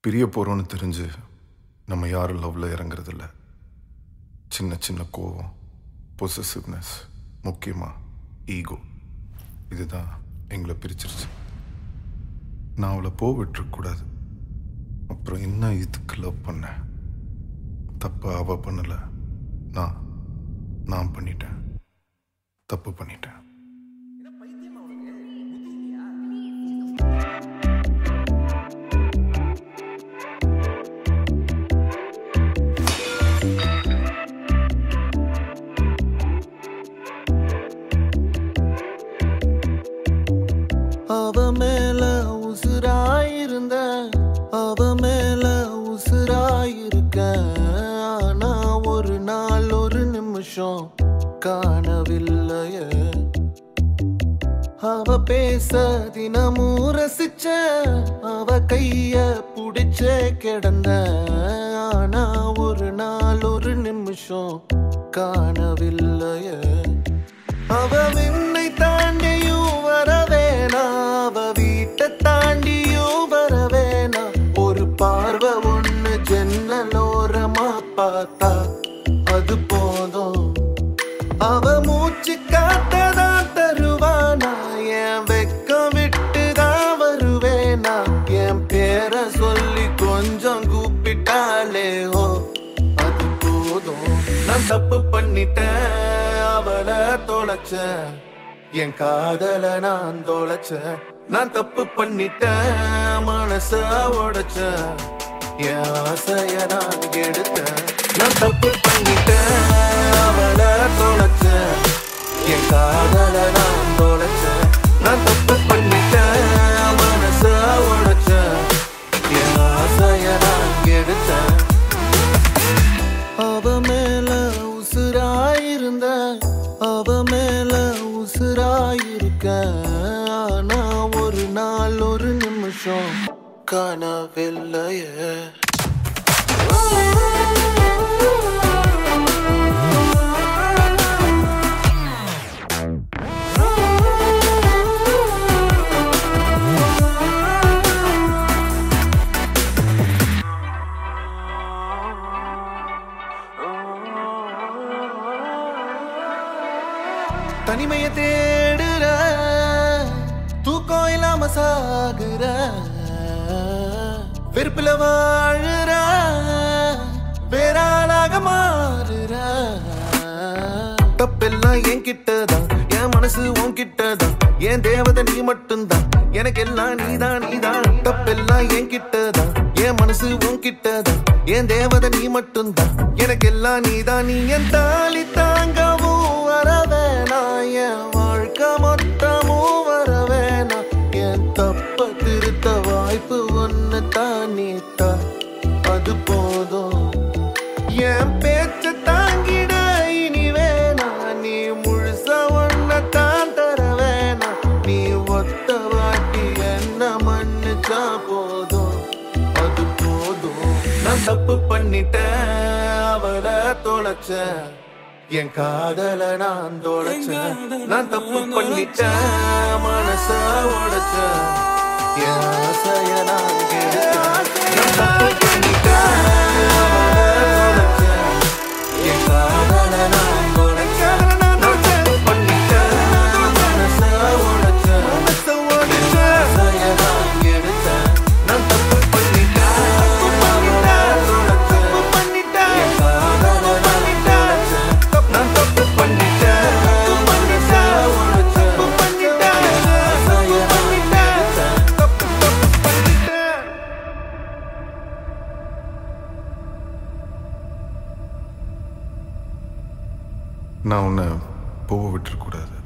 பிரிய போகிறோன்னு தெரிஞ்சு நம்ம யாரும் லவ்வில் இறங்குறதில்ல சின்ன சின்ன கோவம் பொசசிவ்னஸ் முக்கியமாக ஈகோ இதுதான் எங்களை பிரிச்சிருச்சு நான் அவளை போ விட்டுறக்கூடாது அப்புறம் என்ன இதுக்கு லவ் பண்ணேன் தப்பு அவ பண்ணல நான் நான் பண்ணிட்டேன் தப்பு பண்ணிட்டேன் அவ மேல உசுராயிருந்த அவ மேல உசுராயிருக்க ஆனா ஒரு நாள் ஒரு நிமிஷம் காணவில்லையே அவ பேச தினமும் ரசிச்ச அவ கைய புடிச்சே கிடந்த ஆனா ஒரு நாள் ஒரு நிமிஷம் காணவில்லையே அவ விண்ணை தாண்டியும் வரவேனா அவ வீட்டை தாண்டியும் வரவேனா ஒரு பார்வை ஒண்ணு ஜன்னலோரமா பார்த்தா அது போதும் அவ மூச்சு காத்ததான் தருவானா என் வெக்கம் விட்டுதான் வருவேனா என் பேரை சொல்லி கொஞ்சம் கூப்பிட்டாலே ஓ அது போதும் நான் தப்பு பண்ணிட்டேன் அவளை தொலைச்சேன் என் காதல நான் தொலைச்சேன் நான் தப்பு பண்ணிட்டேன் மனச உடைச்சேன் என் ஆசைய நான் எடுத்தேன் நான் தப்பு பண்ணிட்டேன் அவளை தொலைச்சேன் என் காதல நான் தொலைச்சேன் நான் தப்பு பண்ணிட்டேன் மனச உடைச்சேன் என் ஆசைய நான் எடுத்தேன் அவ மேல உசுராயிருந்த அவ மேல உசுராயிருக்க ஆனா ஒரு நாள் ஒரு நிமிஷம் காணவில்லையே தனிமைய தேடுற தூக்கம் இல்லாம சாகுற வெறுப்புல வாழுற வேறாளாக மாறுற தப்பெல்லாம் என் கிட்டதான் என் மனசு உன் கிட்டதான் என் தேவதை நீ மட்டும்தான் எனக்கு எல்லாம் நீதான் நீதான் தப்பெல்லாம் என் கிட்டதான் என் மனசு உன் கிட்டதான் என் தேவதை நீ மட்டும்தான் எனக்கு எல்லாம் நீதான் நீ என் தாலி தாங்கவும் வரவேணா என் வாழ்க்கை மொத்தமும் வரவேணா என் தப்ப திருத்த வாய்ப்பு ஒன்னு தானிட்டா அது போதும் என் பேச்ச தாங்கிட இனி வேணா நீ முழுச ஒன்ன தான் தர வேணா நீ ஒத்த வாட்டி என்ன மன்னிச்சா போதும் அது போதும் நான் தப்பு பண்ணிட்டேன் அவளை தொலைச்சேன் என் காதல நான் தொலைச்சேன் நான் தப்பு பண்ணிட்டேன் மனச உடைச்சேன் என் ஆசைய நான் கெடுத்தேன் நான் தப்பு பண்ணிட்டேன் அவளை தொலைச்சேன் என் காதல நான் தொலைச்சேன் நான் தப்பு பண்ணிட்டேன் மனச உடைச்சேன் என் ஆசைய நான் கெடுத்தேன் நான் தப்பு பண்ணிட்டேன் அவளை தொலைச்சேன் என் காதல நான் தொலைச்சேன் நான் தப்பு பண்ணிட்டேன் மனச உடைச்சேன் என் ஆசைய நான் கெடுத்தேன் தப்பு தப்பு பண்ணிட்டேன் நான் உன்னை போக விட்டுறக்கூடாது